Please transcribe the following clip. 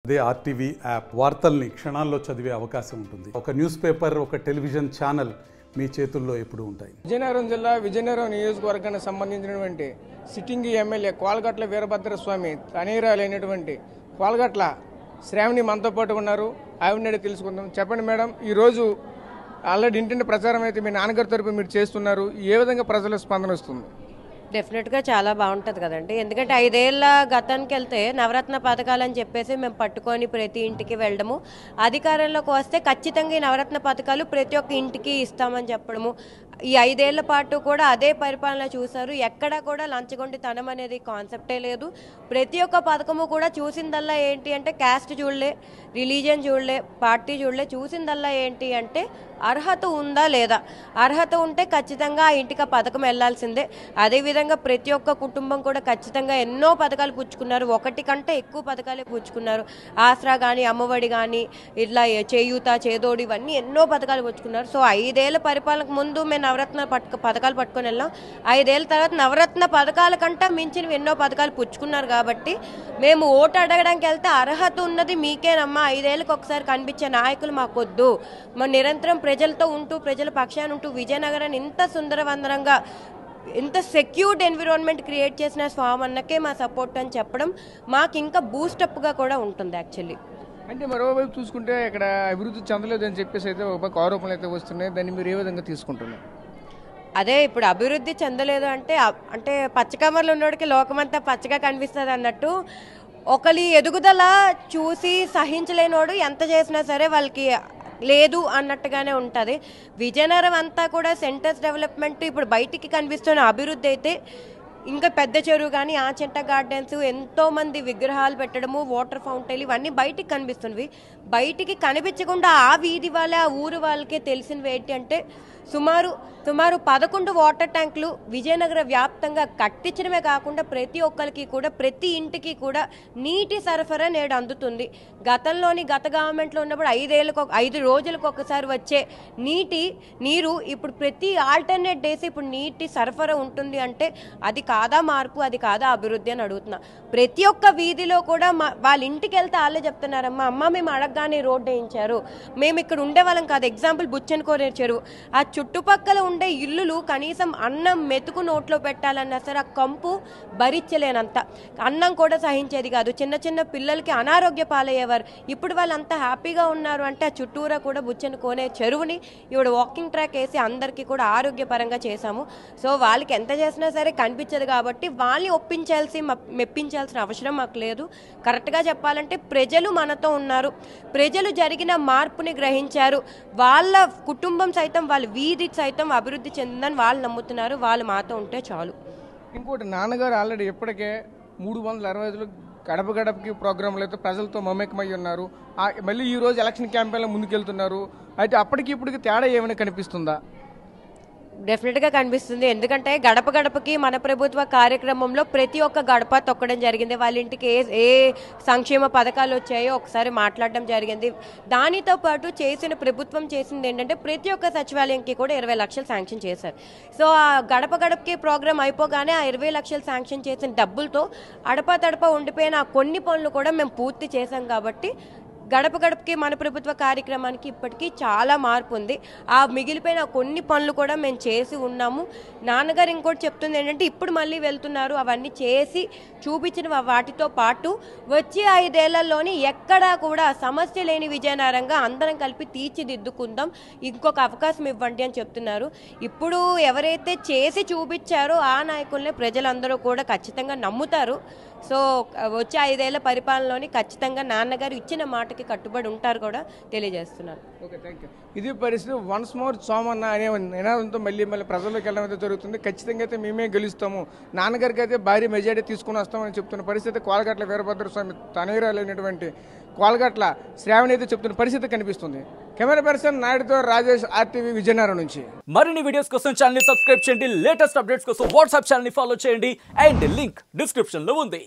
అదే RTV app వార్తల్ని క్షణాల్లో చదివే అవకాశం ఉంటుంది ఒక న్యూస్ పేపర్ ఒక టెలివిజన్ ఛానల్ మీ చేతుల్లో ఎప్పుడూ ఉంటాయి విజయనగరం జిల్లా విజయనగరం నియోజకవర్గానికి సంబంధించినటువంటి సిట్టింగ్ ఎమ్మెల్యే కోలగట్ల వీరభద్ర స్వామి తనీరాలైనటువంటి కోలగట్ల శ్రావణి మనతో పాటు ఉన్నారు ఆవిడ తెలుసుకుందాం చెప్పండి మేడం ఈరోజు ఆల్రెడీ ఇంటింటి ప్రచారం అయితే మీ నాన్నగారి తరపు మీరు చేస్తున్నారు ఏ విధంగా ప్రజల స్పందన వస్తుంది డెఫినెట్గా చాలా బాగుంటుంది కదండి ఎందుకంటే ఐదేళ్ల గతానికి వెళ్తే నవరత్న పథకాలు అని చెప్పేసి మేము పట్టుకొని ప్రతి ఇంటికి వెళ్ళడము అధికారంలోకి వస్తే ఖచ్చితంగా ఈ నవరత్న పథకాలు ప్రతి ఒక్క ఇంటికి ఇస్తామని చెప్పడము ఈ ఐదేళ్ల పాటు కూడా అదే పరిపాలన చూశారు ఎక్కడా కూడా లంచగొండితనం అనేది కాన్సెప్టే లేదు ప్రతి ఒక్క పథకము కూడా చూసిందల్లా ఏంటి అంటే క్యాస్ట్ చూడలే రిలీజియన్ చూడలే పార్టీ చూడలే చూసిందల్లా ఏంటి అంటే అర్హత ఉందా లేదా అర్హత ఉంటే ఖచ్చితంగా ఆ ఇంటికి ఆ పథకం వెళ్లాల్సిందే అదేవిధంగా ప్రతి ఒక్క కుటుంబం కూడా ఖచ్చితంగా ఎన్నో పథకాలు పుచ్చుకున్నారు ఒకటి కంటే ఎక్కువ పథకాలే పుచ్చుకున్నారు ఆసరా కానీ అమ్మఒడి కానీ ఇట్లా చేయూత చేదోడు ఇవన్నీ ఎన్నో పథకాలు పుచ్చుకున్నారు సో ఐదేళ్ల పరిపాలనకు ముందు మేము నవరత్న పట్టుక పథకాలు పట్టుకొని వెళ్ళాం ఐదేళ్ల తర్వాత నవరత్న పథకాల కంటే మించినవి ఎన్నో పథకాలు పుచ్చుకున్నారు కాబట్టి మేము ఓటు అడగడానికి వెళ్తే అర్హత ఉన్నది మీకేనమ్మా ఐదేళ్ళకి ఒకసారి కనిపించే నాయకులు మాకొద్దు మా నిరంతరం ప్రజలతో ఉంటూ ప్రజల పక్షాన ఉంటూ విజయనగరాన్ని ఇంత సుందరవందరంగా ఇంత సెక్యూర్డ్ ఎన్విరాన్మెంట్ క్రియేట్ చేసిన స్వామి అన్నకే మా సపోర్ట్ అని చెప్పడం మాకు ఇంకా బూస్టప్గా కూడా ఉంటుంది యాక్చువల్లీ అంటే మరోవైపు చూసుకుంటే ఇక్కడ అభివృద్ధి చెందలేదు అని చెప్పేసి అయితే ఒక పక్క ఆరోపణలు అయితే వస్తున్నాయి దాన్ని మీరు ఏ విధంగా తీసుకుంటున్నారు అదే ఇప్పుడు అభివృద్ధి చెందలేదు అంటే అ- అంటే పచ్చకమర్లు ఉన్నోడికి లోకమంతా పచ్చగా కనిపిస్తుంది అన్నట్టు ఒకరి ఎదుగుదల చూసి సహించలేనోడు ఎంత చేసినా సరే వాళ్ళకి లేదు అన్నట్టుగానే ఉంటుంది విజయనగరం అంతా కూడా సెంటర్స్ డెవలప్మెంట్ ఇప్పుడు బయటికి కనిపిస్తున్న అభివృద్ధి అయితే ఇంకా పెద్ద చెరువు కానీ ఆచెంట గార్డెన్స్ ఎంతో మంది విగ్రహాలు పెట్టడము వాటర్ ఫౌంటైన్లు ఇవన్నీ బయటికి కనిపిస్తున్నవి బయటికి కనిపించకుండా ఆ వీధి వాళ్ళ ఆ ఊరు వాళ్ళకే తెలిసినవి ఏంటి అంటే సుమారు సుమారు పదకొండు వాటర్ ట్యాంకులు విజయనగర వ్యాప్తంగా కట్టించడమే కాకుండా ప్రతి ఒక్కరికి కూడా ప్రతి ఇంటికి కూడా నీటి సరఫరా నేడు అందుతుంది గతంలోని గత గవర్నమెంట్లో ఉన్నప్పుడు ఐదేళ్ళకు ఒక- ఐదు రోజులకు ఒకసారి వచ్చే నీటి నీరు ఇప్పుడు ప్రతి ఆల్టర్నేట్ డేస్ ఇప్పుడు నీటి సరఫరా ఉంటుంది అంటే అది కాదా మార్పు అది కాదా అభివృద్ధి అని అడుగుతున్నా ప్రతి ఒక్క వీధిలో కూడా మా వాళ్ళ ఇంటికి వెళ్తే వాళ్ళే చెప్తున్నారమ్మా అమ్మ మేము అడగగానే రోడ్డు వేయించారు మేము ఇక్కడ ఉండే వాళ్ళం కాదు ఎగ్జాంపుల్ బుచ్చన్ కోనేరు చెరువు ఆ చుట్టుపక్కల ఉండే ఇల్లులు కనీసం అన్నం మెతుకు నోట్లో పెట్టాలన్నా సరే ఆ కంపు భరించలేనంత అన్నం కూడా సహించేది కాదు చిన్న చిన్న పిల్లలకి అనారోగ్య పాలయ్యేవారు ఇప్పుడు వాళ్ళంతా హ్యాపీగా ఉన్నారు అంటే ఆ చుట్టూరా కూడా బుచ్చని కోనే చెరువుని ఇప్పుడు వాకింగ్ ట్రాక్ వేసి అందరికీ కూడా ఆరోగ్యపరంగా చేశాము సో వాళ్ళకి ఎంత చేసినా సరే కనిపించదు కాబట్టి వాళ్ళని ఒప్పించాల్సి మ- మెప్పించాల్సిన అవసరం మాకు లేదు కరెక్ట్గా చెప్పాలంటే ప్రజలు మనతో ఉన్నారు ప్రజలు జరిగిన మార్పుని గ్రహించారు వాళ్ళ కుటుంబం సైతం వాళ్ళ వీధి సైతం అభివృద్ధి చెందిందని వాళ్ళు నమ్ముతున్నారు వాళ్ళు మాతో ఉంటే చాలు ఇంకోటి నాన్నగారు ఆల్రెడీ ఇప్పటికే మూడు వందల అరవై ఐదులో గడప గడపకి ప్రోగ్రాంలు అయితే ప్రజలతో మమేకమై ఉన్నారు ఆ, మళ్ళీ ఈ రోజు ఎలక్షన్ క్యాంపెయిన్లో ముందుకెళ్తున్నారు అయితే అప్పటికి ఇప్పటికి తేడా ఏమైనా కనిపిస్తుందా డెఫినెట్గా కనిపిస్తుంది ఎందుకంటే గడప గడపకి మన ప్రభుత్వ కార్యక్రమంలో ప్రతి ఒక్క గడప తొక్కడం జరిగింది వాళ్ళ ఇంటికి ఏ ఏ సంక్షేమ పథకాలు వచ్చాయో ఒకసారి మాట్లాడడం జరిగింది దానితో పాటు చేసిన ప్రభుత్వం చేసింది ఏంటంటే ప్రతి ఒక్క సచివాలయంకి కూడా ఇరవై లక్షలు శాంక్షన్ చేశారు సో ఆ గడప గడపకి ప్రోగ్రామ్ అయిపోగానే ఆ ఇరవై లక్షలు శాంక్షన్ చేసిన డబ్బులతో అడపా తడప ఉండిపోయిన ఆ కొన్ని పనులు కూడా మేము పూర్తి చేశాం కాబట్టి గడప గడపకి మన ప్రభుత్వ కార్యక్రమానికి ఇప్పటికీ చాలా మార్పు ఉంది ఆ మిగిలిపోయిన కొన్ని పనులు కూడా మేము చేసి ఉన్నాము నాన్నగారు ఇంకోటి చెప్తుంది ఏంటంటే ఇప్పుడు మళ్ళీ వెళ్తున్నారు అవన్నీ చేసి చూపించిన వా- వాటితో పాటు వచ్చే ఐదేళ్లలోని ఎక్కడా కూడా సమస్య లేని విజయనగరంగా అందరం కలిపి తీర్చిదిద్దుకుందాం ఇంకొక అవకాశం ఇవ్వండి అని చెప్తున్నారు ఇప్పుడు ఎవరైతే చేసి చూపించారో ఆ నాయకుల్ని ప్రజలందరూ కూడా ఖచ్చితంగా నమ్ముతారు సో వచ్చే ఐదేళ్ల పరిపాలనలోని ఖచ్చితంగా నాన్నగారు ఇచ్చిన మాటకి కట్టుబడి ఉంటారు కూడా తెలియజేస్తున్నారు ఓకే థ్యాంక్ యూ ఇది పరిస్థితి వన్స్ మోర్ సోమన్న అనే నినాదంతో మళ్ళీ మళ్ళీ ప్రజల్లోకి వెళ్ళడం అయితే జరుగుతుంది ఖచ్చితంగా అయితే మేమే గెలుస్తాము నాన్నగారికి అయితే భారీ మెజారిటీ తీసుకుని వస్తామని చెప్తున్న పరిస్థితి కోలగట్ల వీరభద్ర స్వామి తనయురాలైనటువంటి కోలగట్ల శ్రావణి అయితే చెప్తున్న పరిస్థితి కనిపిస్తుంది కెమెరా పర్సన్ నాయుడుతో రాజేష్ ఆర్టీవీ విజయనగరం నుంచి మరిన్ని వీడియోస్ కోసం ఛానల్ ని సబ్స్క్రైబ్ చేయండి లేటెస్ట్ అప్డేట్స్ కోసం వాట్సాప్ ఛానల్ ని ఫాలో చేయండి అండ్ లింక్ డిస్క్రిప్షన్ లో ఉంది